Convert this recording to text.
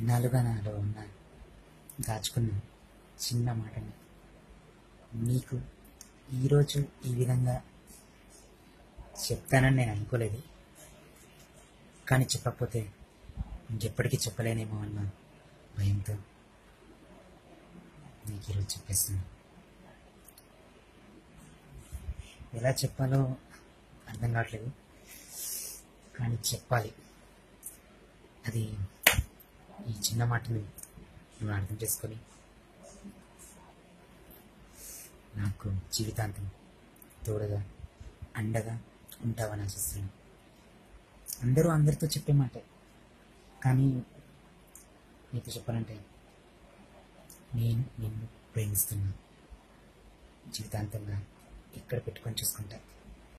ఇన్నాళ్ళుగా నాలో ఉన్న దాచుకున్న చిన్న మాటని మీకు ఈరోజు ఈ విధంగా చెప్తానని నేను అనుకోలేదు కానీ చెప్పకపోతే ఇంకెప్పటికీ చెప్పలేనేమో అన్న భయంతో నీకు ఈరోజు చెప్పేస్తున్నాను ఎలా చెప్పాలో అర్థం కావట్లేదు కానీ చెప్పాలి అది ఈ చిన్న మాటని నువ్వు అర్థం చేసుకొని నాకు జీవితాంతం తోడుగా అండగా ఉంటావని ఆశిస్తున్నాను అందరూ అందరితో చెప్పే మాట కానీ నీకు చెప్పాలంటే నేను నిన్ను ప్రేమిస్తున్నా జీవితాంతంగా ఇక్కడ పెట్టుకొని చూసుకుంటా